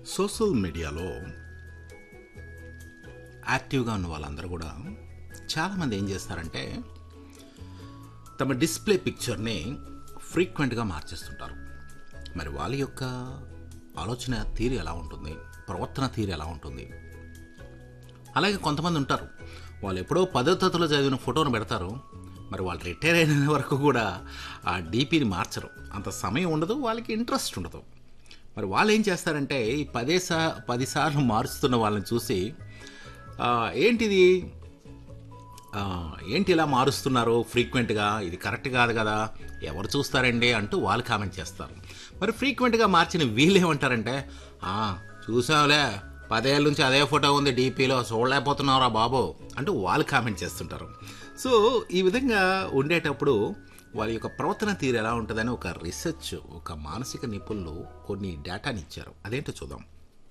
social మీడియాలో యాక్టివ్గా ఉన్న వాళ్ళందరూ కూడా చాలామంది ఏం చేస్తారంటే తమ డిస్ప్లే పిక్చర్ని ఫ్రీక్వెంట్గా మార్చేస్తుంటారు మరి వాళ్ళ యొక్క ఆలోచన తీరు ఎలా ఉంటుంది ప్రవర్తన తీరు ఎలా ఉంటుంది అలాగే కొంతమంది ఉంటారు వాళ్ళు ఎప్పుడో పదో తరగతిలో చదివిన ఫోటోను పెడతారు మరి వాళ్ళు రిటైర్ అయిన వరకు కూడా ఆ డీపీని మార్చరు అంత సమయం ఉండదు వాళ్ళకి ఇంట్రెస్ట్ ఉండదు మరి వాళ్ళు ఏం చేస్తారంటే ఈ పదే సా పదిసార్లు మారుస్తున్న వాళ్ళని చూసి "ఆ, ఏంటిది ఆ, ఏంటి ఇలా మారుస్తున్నారు ఫ్రీక్వెంట్గా ఇది కరెక్ట్ కాదు కదా ఎవరు చూస్తారండి అంటూ వాళ్ళు కామెంట్ చేస్తారు మరి ఫ్రీక్వెంట్గా మార్చిన వీళ్ళు ఏమంటారంటే "ఆ, చూసావులే పదేళ్ళ నుంచి అదే ఫోటో ఉంది డీపీలో చూడలేకపోతున్నావురా బాబు అంటూ వాళ్ళు కామెంట్ చేస్తుంటారు సో ఈ విధంగా ఉండేటప్పుడు వాళ్ళ యొక్క ప్రవర్తన తీరు ఎలా ఉంటుందని ఒక రీసెర్చ్ ఒక మానసిక నిపుణులు కొన్ని డేటాని ఇచ్చారు అదేంటో చూద్దాం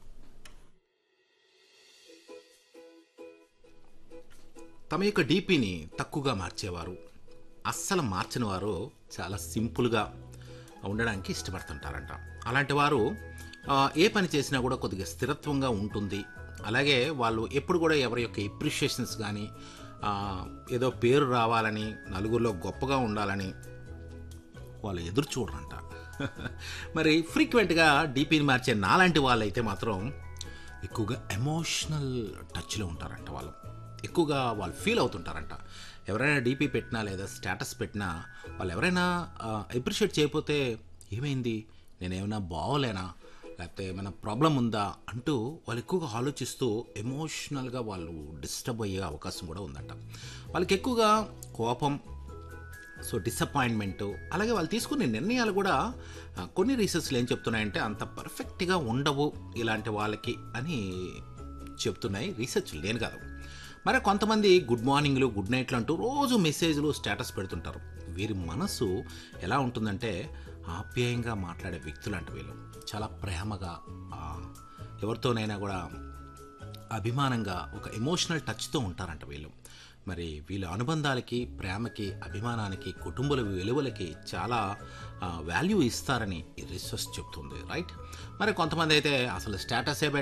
తమ యొక్క డీపీని తక్కువగా మార్చేవారు అస్సలు మార్చని వారు చాలా సింపుల్గా ఉండడానికి ఇష్టపడుతుంటారంట అలాంటి వారు ఆ, ఏ పని చేసినా కూడా కొద్దిగా స్థిరత్వంగా ఉంటుంది అలాగే వాళ్ళు ఎప్పుడు కూడా ఎవరి యొక్క ఎప్రిషియేషన్స్ కానీ ఏదో పేరు రావాలని నలుగురిలో గొప్పగా ఉండాలని వాళ్ళు ఎదురు చూడరంట మరి ఫ్రీక్వెంట్గా డీపీని మార్చే నాలాంటి వాళ్ళైతే మాత్రం ఎక్కువగా ఎమోషనల్ టచ్లో ఉంటారంట వాళ్ళు ఎక్కువగా వాళ్ళు ఫీల్ అవుతుంటారంట ఎవరైనా డీపీ పెట్టినా లేదా స్టేటస్ పెట్టినా వాళ్ళు ఎవరైనా అప్రిషియేట్ చేయకపోతే ఏమైంది నేనేమైనా బాగోలేనా లేకపోతే ఏమైనా ప్రాబ్లం ఉందా అంటూ వాళ్ళు ఎక్కువగా ఆలోచిస్తూ ఎమోషనల్గా వాళ్ళు డిస్టర్బ్ అయ్యే అవకాశం కూడా ఉందంట వాళ్ళకి ఎక్కువగా కోపం సో డిసప్పాయింట్మెంట్ అలాగే వాళ్ళు తీసుకునే నిర్ణయాలు కూడా ఆ, కొన్ని రీసెర్చ్లు ఏం చెప్తున్నాయంటే అంత పర్ఫెక్ట్గా ఉండవు ఇలాంటి వాళ్ళకి అని చెప్తున్నాయి రీసెర్చ్ లేని కాదు మరి కొంతమంది గుడ్ మార్నింగ్లు గుడ్ నైట్లు అంటూ రోజు మెసేజ్లు స్టేటస్ పెడుతుంటారు వీరి మనసు ఎలా ఉంటుందంటే ఆప్యాయంగా మాట్లాడే వ్యక్తులు అంటే వీళ్ళు చాలా ప్రేమగా ఆ, ఎవరితోనైనా కూడా అభిమానంగా ఒక ఎమోషనల్ టచ్తో ఉంటారంట వీళ్ళు మరి వీళ్ళ అనుబంధాలకి ప్రేమకి అభిమానానికి కుటుంబల విలువలకి చాలా వాల్యూ ఇస్తారని ఈ రీసెర్చ్ చెప్తుంది రైట్ మరి కొంతమంది అయితే అసలు స్టేటసే